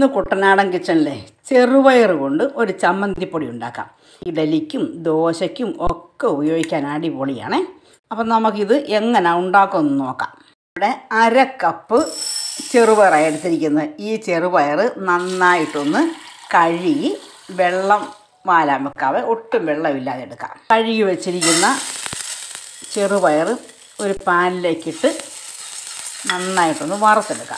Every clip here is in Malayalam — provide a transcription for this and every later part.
ഇന്ന് കുട്ടനാടൻ കിച്ചണിലെ ചെറുപയർ കൊണ്ട് ഒരു ചമ്മന്തിപ്പൊടി ഉണ്ടാക്കാം ഇഡലിക്കും ദോശയ്ക്കും ഒക്കെ ഉപയോഗിക്കാൻ അടിപൊളിയാണേ അപ്പം നമുക്കിത് എങ്ങനെ ഉണ്ടാക്കുമെന്ന് നോക്കാം ഇവിടെ അര കപ്പ് ചെറുപയറാണ് എടുത്തിരിക്കുന്നത് ഈ ചെറുപയർ നന്നായിട്ടൊന്ന് കഴുകി വെള്ളം വാലാൻ വെക്കാവെ ഒട്ടും വെള്ളമില്ലാതെ എടുക്കാം കഴുകി വെച്ചിരിക്കുന്ന ചെറുപയർ ഒരു പാനിലേക്കിട്ട് നന്നായിട്ടൊന്ന് വറുത്തെടുക്കാം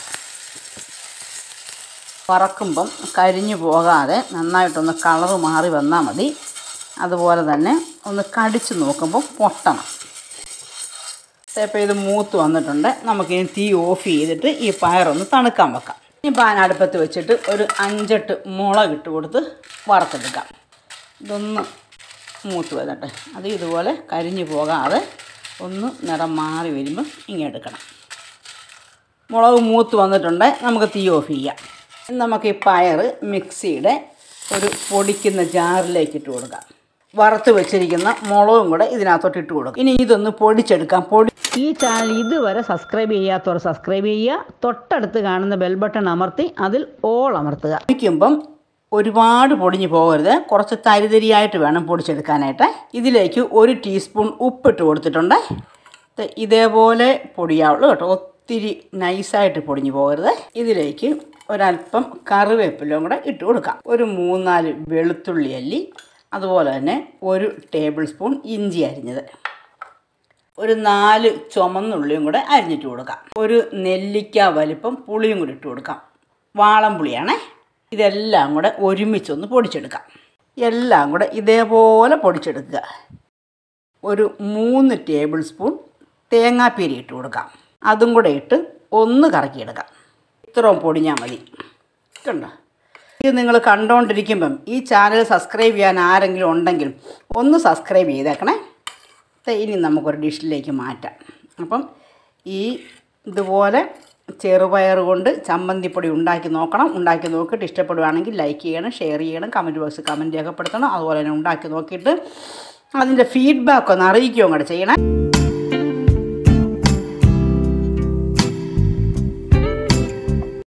വറക്കുമ്പം കരിഞ്ഞു പോകാതെ നന്നായിട്ടൊന്ന് കളറ് മാറി വന്നാൽ മതി അതുപോലെ തന്നെ ഒന്ന് കടിച്ച് നോക്കുമ്പോൾ പൊട്ടണം ഇപ്പോൾ ഇത് മൂത്ത് വന്നിട്ടുണ്ട് നമുക്കിനി തീ ഓഫ് ചെയ്തിട്ട് ഈ പയറൊന്ന് തണുക്കാൻ വെക്കാം ഈ പാൻ അടുപ്പത്ത് വെച്ചിട്ട് ഒരു അഞ്ചെട്ട് മുളക് ഇട്ട് കൊടുത്ത് വറുത്തെടുക്കാം ഇതൊന്ന് മൂത്ത് വരട്ടെ അത് ഇതുപോലെ കരിഞ്ഞു പോകാതെ ഒന്ന് നിറം മാറി വരുമ്പോൾ ഇങ്ങനെ എടുക്കണം മുളക് മൂത്ത് വന്നിട്ടുണ്ട് നമുക്ക് തീ ഓഫ് ചെയ്യാം ഇനി നമുക്ക് ഈ പയർ മിക്സിയുടെ ഒരു പൊടിക്കുന്ന ജാറിലേക്ക് ഇട്ട് കൊടുക്കാം വറുത്ത് വെച്ചിരിക്കുന്ന മുളകും കൂടെ ഇതിനകത്തോട്ട് ഇട്ട് കൊടുക്കും ഇനി ഇതൊന്ന് പൊടിച്ചെടുക്കാം പൊടി ഈ ചാനൽ ഇതുവരെ സബ്സ്ക്രൈബ് ചെയ്യാത്തവർ സബ്സ്ക്രൈബ് ചെയ്യുക തൊട്ടടുത്ത് കാണുന്ന ബെൽ ബട്ടൺ അമർത്തി അതിൽ ഓൾ അമർത്തുക പൊടിക്കുമ്പം ഒരുപാട് പൊടിഞ്ഞു പോകരുത് കുറച്ച് തരിതരിയായിട്ട് വേണം പൊടിച്ചെടുക്കാനായിട്ട് ഇതിലേക്ക് ഒരു ടീസ്പൂൺ ഉപ്പിട്ട് കൊടുത്തിട്ടുണ്ട് ദേ ഇതേപോലെ പൊടിയാവുള്ളൂ കേട്ടോ ഒത്തിരി നൈസായിട്ട് പൊടിഞ്ഞു പോകരുത് ഇതിലേക്ക് ഒരല്പം കറിവേപ്പിലും കൂടെ ഇട്ട് കൊടുക്കാം ഒരു മൂന്നാല് വെളുത്തുള്ളി അല്ലി അതുപോലെ തന്നെ ഒരു ടേബിൾ സ്പൂൺ ഇഞ്ചി അരിഞ്ഞത് ഒരു നാല് ചുമന്നുള്ളിയും കൂടെ അരിഞ്ഞിട്ട് കൊടുക്കാം ഒരു നെല്ലിക്ക വലിപ്പം പുളിയും കൂടി ഇട്ട് കൊടുക്കാം വാളം പുളിയാണേ ഇതെല്ലാം കൂടെ ഒരുമിച്ചൊന്ന് പൊടിച്ചെടുക്കാം എല്ലാം കൂടെ ഇതേപോലെ പൊടിച്ചെടുക്കുക ഒരു മൂന്ന് ടേബിൾ സ്പൂൺ തേങ്ങാപ്പീരി ഇട്ട് കൊടുക്കാം അതും കൂടെ ഇട്ട് ഒന്ന് കറക്കിയെടുക്കാം ഇത്രയും പൊടിഞ്ഞാൽ മതി കണ്ടോ ഇത് നിങ്ങൾ കണ്ടുകൊണ്ടിരിക്കുമ്പം ഈ ചാനൽ സബ്സ്ക്രൈബ് ചെയ്യാൻ ആരെങ്കിലും ഉണ്ടെങ്കിൽ ഒന്ന് സബ്സ്ക്രൈബ് ചെയ്തേക്കണേ ദേ ഇനി നമുക്കൊരു ഡിഷിലേക്ക് മാറ്റാം അപ്പം ഈ ഇതുപോലെ ചെറുപയർ കൊണ്ട് ചമ്മന്തിപ്പൊടി ഉണ്ടാക്കി നോക്കണം ഉണ്ടാക്കി നോക്കിയിട്ട് ഇഷ്ടപ്പെടുവാണെങ്കിൽ ലൈക്ക് ചെയ്യണം ഷെയർ ചെയ്യണം കമൻറ്റ് ബോക്സിൽ കമൻറ്റ് രേഖപ്പെടുത്തണം അതുപോലെ തന്നെ ഉണ്ടാക്കി നോക്കിയിട്ട് അതിൻ്റെ ഫീഡ്ബാക്ക് ഒന്ന് അറിയിക്കുകയും കൂടെ ചെയ്യണേ